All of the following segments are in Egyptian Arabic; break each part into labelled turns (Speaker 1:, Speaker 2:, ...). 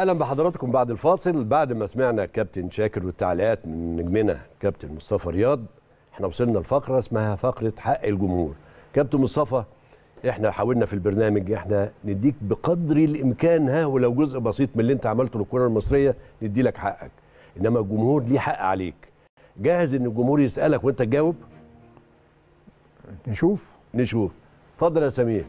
Speaker 1: اهلا بحضراتكم بعد الفاصل بعد ما سمعنا كابتن شاكر والتعليقات من نجمنا كابتن مصطفى رياض احنا وصلنا لفقره اسمها فقره حق الجمهور كابتن مصطفى احنا حاولنا في البرنامج احنا نديك بقدر الامكان ها ولو جزء بسيط من اللي انت عملته للكره المصريه ندي لك حقك انما الجمهور ليه حق عليك جاهز ان الجمهور يسالك وانت تجاوب
Speaker 2: نشوف
Speaker 1: نشوف اتفضل يا سمير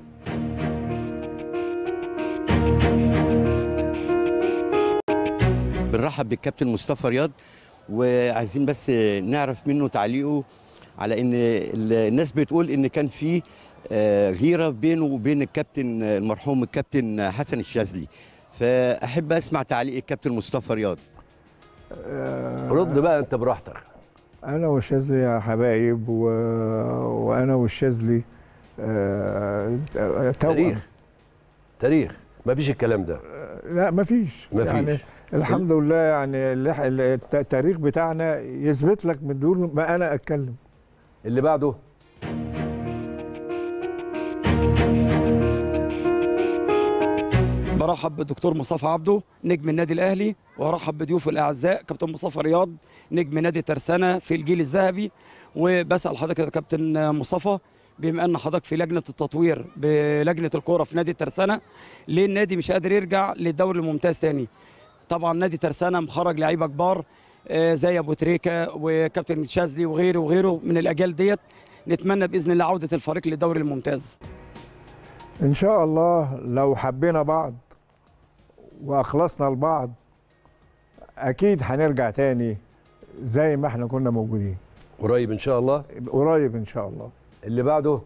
Speaker 3: بنرحب بالكابتن مصطفى رياض وعايزين بس نعرف منه تعليقه على ان الناس بتقول ان كان في آه، غيره بينه وبين الكابتن المرحوم الكابتن حسن الشاذلي فاحب اسمع تعليق الكابتن مصطفى رياض
Speaker 1: رد بقى انت براحتك
Speaker 2: انا والشاذلي يا حبايب و... وانا والشاذلي آه... توأم.
Speaker 1: تاريخ تاريخ مفيش الكلام ده
Speaker 2: لا مفيش
Speaker 1: مفيش.
Speaker 2: يعني الحمد لله يعني اللي- اللي- التاريخ بتاعنا يثبت لك من دون ما انا اتكلم
Speaker 1: اللي بعده
Speaker 4: برحب بالدكتور مصطفى عبده نجم النادي الاهلي وارحب بضيوف الاعزاء كابتن مصطفى رياض نجم نادي ترسانه في الجيل الذهبي وبسال حضرتك يا كابتن مصطفى بما ان حضرتك في لجنه التطوير بلجنه الكوره في نادي ترسانه ليه النادي مش قادر يرجع للدوري الممتاز تاني طبعا نادي ترسانه مخرج لعيبه كبار آه، زي ابو تريكه وكابتن شاذلي وغيره وغيره من الاجيال ديت نتمنى باذن الله عوده الفريق للدوري الممتاز
Speaker 2: ان شاء الله لو حبينا بعض واخلصنا لبعض اكيد هنرجع تاني زي ما احنا كنا موجودين
Speaker 1: قريب ان شاء الله
Speaker 2: قريب ان شاء الله
Speaker 1: اللي بعده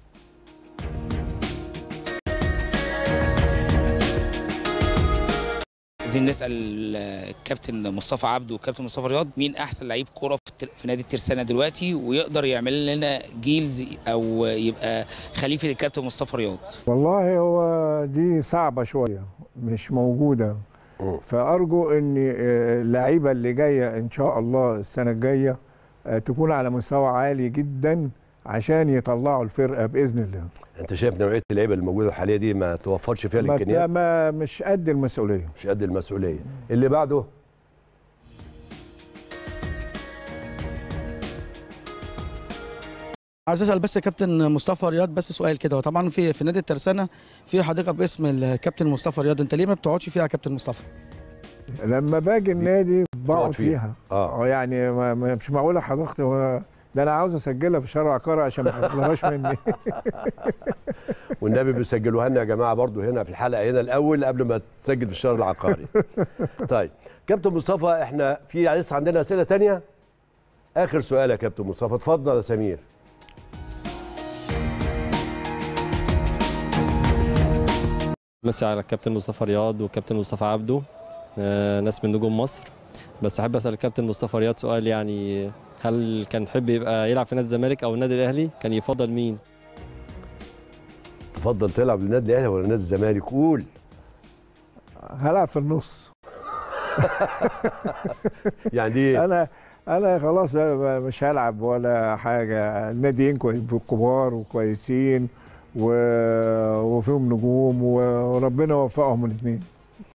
Speaker 5: عايزين نسال الكابتن مصطفى عبده والكابتن مصطفى رياض مين احسن لعيب كوره في, التر- في نادي الترسانه دلوقتي ويقدر يعمل لنا جيلز او يبقى خليفه الكابتن مصطفى رياض
Speaker 2: والله هو دي صعبة شوية مش موجودة فأرجو إن آه، اللعيبة اللي جاية إن شاء الله السنة الجاية آه، تكون على مستوى عالي جدا عشان يطلعوا الفرقة بإذن الله
Speaker 1: انت شايف نوعيه اللعيبه اللي موجوده الحاليه دي ما توفرش فيها
Speaker 2: ما
Speaker 1: الامكانيات
Speaker 2: ما مش قد المسؤولية
Speaker 1: مش قد المسؤوليه اللي بعده
Speaker 6: عايز اسال بس كابتن مصطفى رياض بس سؤال كده هو طبعا في في نادي الترسانه في حديقه باسم الكابتن مصطفى رياض انت ليه ما بتقعدش فيها يا كابتن مصطفى
Speaker 2: لما باجي النادي بقعد
Speaker 1: فيها.
Speaker 2: فيها
Speaker 1: اه
Speaker 2: اه يعني ما ما- مش معقولة حضرتك ولا ده أنا عاوز أسجلها في شارع عقارة عشان ما تطلعهاش مني
Speaker 1: والنبي بيسجلوها لنا يا جماعه برضو هنا في الحلقه هنا الاول قبل ما تسجل في الشهر العقاري طيب كابتن مصطفى احنا في لسه عندنا اسئله تانية اخر سؤال يا كابتن مصطفى اتفضل يا سمير
Speaker 7: مسي على الكابتن مصطفى رياض والكابتن مصطفى عبده آه، ناس من نجوم مصر بس احب اسال الكابتن مصطفى رياض سؤال يعني هل كان يحب يبقى يلعب في نادي الزمالك او النادي الاهلي كان يفضل مين
Speaker 1: تفضل تلعب للنادي الاهلي ولا نادي الزمالك قول
Speaker 2: هلعب في النص
Speaker 1: يعني دي
Speaker 2: انا انا خلاص بقى مش هلعب ولا حاجه الناديين كويس كبار وكويسين و... وفيهم نجوم وربنا يوفقهم الاثنين